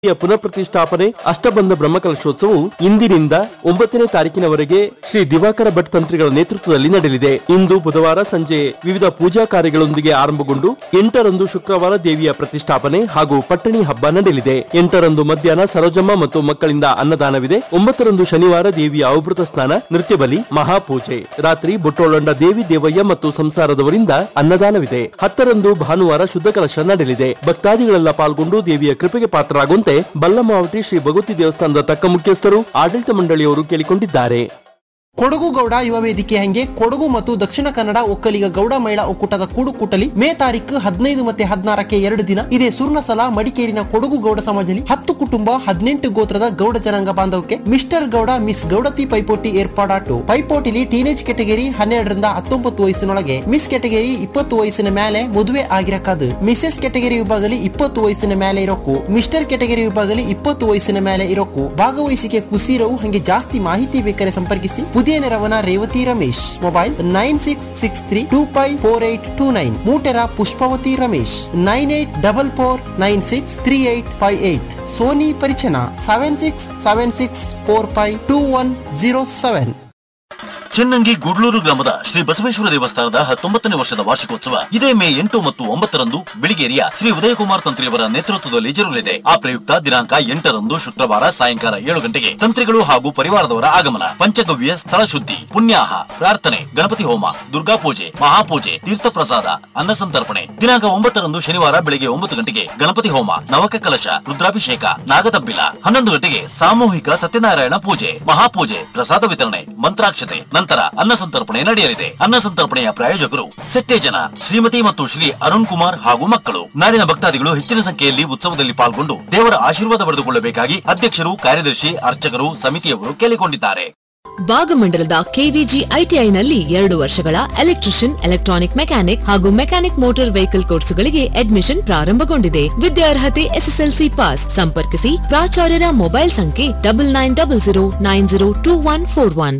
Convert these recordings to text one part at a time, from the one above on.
ಯ ಪುನಃ ಪ್ರತಿಷ್ಠಾಪನೆ ಅಷ್ಟಬಂಧ ಬ್ರಹ್ಮಕಲಶೋತ್ಸವವು ಇಂದಿನಿಂದ ಒಂಬತ್ತನೇ ತಾರೀಕಿನವರೆಗೆ ಶ್ರೀ ದಿವಾಕರ ಭಟ್ ತಂತ್ರಿಗಳ ನೇತೃತ್ವದಲ್ಲಿ ನಡೆಯಲಿದೆ ಇಂದು ಬುಧವಾರ ಸಂಜೆ ವಿವಿಧ ಪೂಜಾ ಕಾರ್ಯಗಳೊಂದಿಗೆ ಆರಂಭಗೊಂಡು ಎಂಟರಂದು ಶುಕ್ರವಾರ ದೇವಿಯ ಪ್ರತಿಷ್ಠಾಪನೆ ಹಾಗೂ ಪಟ್ಟಣಿ ಹಬ್ಬ ನಡೆಯಲಿದೆ ಎಂಟರಂದು ಮಧ್ಯಾಹ್ನ ಸರೋಜಮ್ಮ ಮತ್ತು ಮಕ್ಕಳಿಂದ ಅನ್ನದಾನವಿದೆ ಒಂಬತ್ತರಂದು ಶನಿವಾರ ದೇವಿಯ ಔಭೃತ ಸ್ನಾನ ನೃತ್ಯ ಬಲಿ ಮಹಾಪೂಜೆ ರಾತ್ರಿ ಬೊಟ್ಟೊಳಂಡ ದೇವಿ ದೇವಯ್ಯ ಮತ್ತು ಸಂಸಾರದವರಿಂದ ಅನ್ನದಾನವಿದೆ ಹತ್ತರಂದು ಭಾನುವಾರ ಶುದ್ಧ ಕಲಶ ನಡೆಯಲಿದೆ ಭಕ್ತಾದಿಗಳೆಲ್ಲ ಪಾಲ್ಗೊಂಡು ದೇವಿಯ ಕೃಪೆಗೆ ಪಾತ್ರರಾಗುವಂತೆ ಬಲ್ಲಮಾವತಿ ಶ್ರೀ ಭಗವತಿ ದೇವಸ್ಥಾನದ ತಕ್ಕ ಮುಖ್ಯಸ್ಥರು ಆಡಳಿತ ಮಂಡಳಿಯವರು ಕೇಳಿಕೊಂಡಿದ್ದಾರೆ ಕೊಡಗು ಗೌಡ ಯುವ ವೇದಿಕೆ ಹಂಗೆ ಕೊಡಗು ಮತ್ತು ದಕ್ಷಿಣ ಕನ್ನಡ ಒಕ್ಕಲಿಗ ಗೌಡ ಮಹಿಳಾ ಒಕ್ಕೂಟದ ಕೂಡುಕೂಟಲಿ ಮೇ ತಾರೀಕು ಹದಿನೈದು ಮತ್ತೆ ಹದಿನಾರಕ್ಕೆ ಎರಡು ದಿನ ಇದೇ ಸುರ್ಣಸಲ ಮಡಿಕೇರಿನ ಕೊಡಗು ಗೌಡ ಸಮಾಜದಲ್ಲಿ ಹತ್ತು ಕುಟುಂಬ ಹದಿನೆಂಟು ಗೋತ್ರದ ಗೌಡ ಜನಾಂಗ ಬಾಂಧವಕ್ಕೆ ಮಿಸ್ಟರ್ ಗೌಡ ಮಿಸ್ ಗೌಡತಿ ಪೈಪೋಟಿ ಏರ್ಪಾಡಾಟು ಪೈಪೋಟಿಲಿ ಟೀನೇಜ್ ಕೆಟಗರಿ ಹನ್ನೆರಡರಿಂದ ಹತ್ತೊಂಬತ್ತು ವಯಸ್ಸಿನೊಳಗೆ ಮಿಸ್ ಕೆಟಗರಿ ಇಪ್ಪತ್ತು ವಯಸ್ಸಿನ ಮೇಲೆ ಮದುವೆ ಆಗಿರಕಾದು ಮಿಸೆಸ್ ಕೆಟಗರಿ ವಿಭಾಗದಲ್ಲಿ ಇಪ್ಪತ್ತು ವಯಸ್ಸಿನ ಮೇಲೆ ಇರೋಕು ಮಿಸ್ಟರ್ ಕೆಟಗರಿ ವಿಭಾಗದಲ್ಲಿ ಇಪ್ಪತ್ತು ವಯಸ್ಸಿನ ಮೇಲೆ ಇರೋಕು ಭಾಗವಹಿಸಿಕೆ ಕುಸೀರವು ಹಂಗೆ ಜಾಸ್ತಿ ಮಾಹಿತಿ ಬೇಕಾರೆ ಸಂಪರ್ಕಿಸಿ ಪುದಿಯ ನೆರವನ Revathi Ramesh mobile nine six six three two five four eight two nine ಮೂಟೆರ Pushpavathi Ramesh nine eight double four nine six three eight five eight ಸೋನಿ ಪರಿಚನ seven six seven six four five two one zero seven Chennangi Gudluru ಗ್ರಾಮದ ಶ್ರೀ ಬಸವೇಶ್ವರ ದೇವಸ್ಥಾನದ ಹತ್ತೊಂಬತ್ತನೇ ವರ್ಷದ ವಾರ್ಷಿಕೋತ್ಸವ ಇದೇ ಮೇ ಎಂಟು ಮತ್ತು ಒಂಬತ್ತರಂದು ಬಿಳಿಗೇರಿಯ ಶ್ರೀ ಉದಯಕುಮಾರ್ ತಂತ್ರಿಯವರ ನೇತೃತ್ವದಲ್ಲಿ ಜರುಗಲಿದೆ ಆ ಪ್ರಯುಕ್ತ ದಿನಾಂಕ ಎಂಟರಂದು ಶುಕ್ರವಾರ ಸಾಯಂಕಾಲ ಏಳು ಗಂಟೆಗೆ ತಂತ್ರಿಗಳು ಹಾಗೂ ಪರಿವಾರದವರ ಆಗಮನ ಪಂಚಗವ್ಯ ಸ್ಥಳ ಶುದ್ಧಿ ಪುಣ್ಯಾಹ ಪ್ರಾರ್ಥನೆ ಗಣಪತಿ ಹೋಮ ದುರ್ಗಾ ಪೂಜೆ ಮಹಾಪೂಜೆ ತೀರ್ಥ ಪ್ರಸಾದ ಅನ್ನ ಸಂತರ್ಪಣೆ ದಿನಾಂಕ ಒಂಬತ್ತರಂದು ಶನಿವಾರ ಬೆಳಿಗ್ಗೆ ಒಂಬತ್ತು ಗಂಟೆಗೆ ಗಣಪತಿ ಹೋಮ ನವಕ ಕಲಶ ರುದ್ರಾಭಿಷೇಕ ನಾಗತಂಬಿಲ ಹನ್ನೊಂದು ಗಂಟೆಗೆ ಸಾಮೂಹಿಕ ಸತ್ಯನಾರಾಯಣ ಪೂಜೆ ಮಹಾಪೂಜೆ ಪ್ರಸಾದ ವಿತರಣೆ ಮಂತ್ರಾಕ್ಷತೆ ನಂತರ ಅನ್ನ ಸಂತರ್ಪಣೆ ನಡೆಯಲಿದೆ ಅನ್ನ ಸಂತರ್ಪಣೆಯ ಪ್ರಾಯೋಜಕರು ಸೆಟ್ಟೆ ಜನ ಶ್ರೀಮತಿ ಮತ್ತು ಶ್ರೀ ಅರುಣ್ ಕುಮಾರ್ ಹಾಗೂ ಮಕ್ಕಳು ನಾಡಿನ ಭಕ್ತಾದಿಗಳು ಹೆಚ್ಚಿನ ಸಂಖ್ಯೆಯಲ್ಲಿ ಉತ್ಸವದಲ್ಲಿ ಪಾಲ್ಗೊಂಡು ದೇವರ ಆಶೀರ್ವಾದ ಪಡೆದುಕೊಳ್ಳಬೇಕಾಗಿ ಅಧ್ಯಕ್ಷರು ಕಾರ್ಯದರ್ಶಿ ಅರ್ಚಕರು ಸಮಿತಿಯವರು ಕೇಳಿಕೊಂಡಿದ್ದಾರೆ ಭಾಗಮಂಡಲದ ಕೆವಿಜಿ ಐಟಿಐನಲ್ಲಿ ಎರಡು ವರ್ಷಗಳ ಎಲೆಕ್ಟ್ರಿಷಿಯನ್ ಎಲೆಕ್ಟ್ರಾನಿಕ್ ಮೆಕ್ಯಾನಿಕ್ ಹಾಗೂ ಮೆಕ್ಯಾನಿಕ್ ಮೋಟಾರ್ ವೆಹಿಕಲ್ ಕೋರ್ಸುಗಳಿಗೆ ಅಡ್ಮಿಷನ್ ಪ್ರಾರಂಭಗೊಂಡಿದೆ ವಿದ್ಯಾರ್ಹತೆ ಎಸ್ಎಸ್ಎಲ್ಸಿ ಪಾಸ್ ಸಂಪರ್ಕಿಸಿ ಪ್ರಾಚಾರ್ಯರ ಮೊಬೈಲ್ ಸಂಖ್ಯೆ double nine double zero nine zero two one four one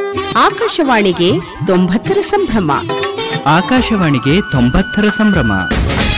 ಆಕಾಶವಾಣಿಗೆ ತೊಂಬತ್ತರ ಸಂಭ್ರಮ ಆಕಾಶವಾಣಿಗೆ ತೊಂಬತ್ತರ ಸಂಭ್ರಮ